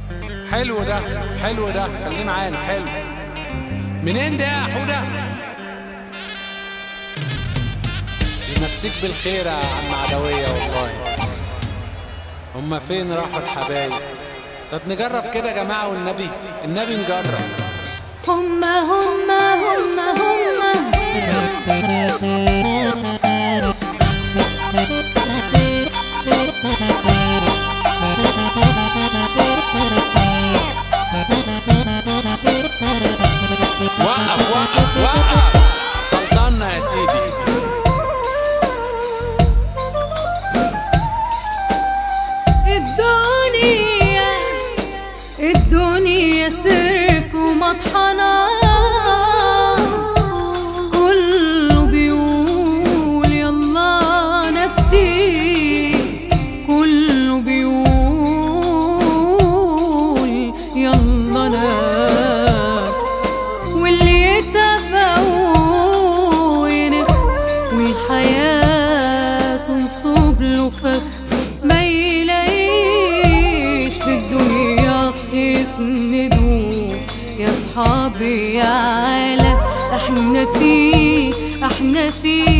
حلو ده حلو ده خليه معانا حلو منين ده يا حودة يمسيك بالخير يا عم عدوية والله هما فين راحوا الحبايب طب نجرب كده يا جماعة والنبي النبي نجرب هما هما هما هما وقف وقف وقف سلطنا يا سيدي الدنيا الدنيا سيرك ومطحنة كله بيقول يلا نفسي كله بيقول يلا انا واللي يتبع وينخ والحياة تنصب له فخ ما يلاقيش في الدنيا يسندوه يا صحابي يا عالم احنا فيه احنا فيه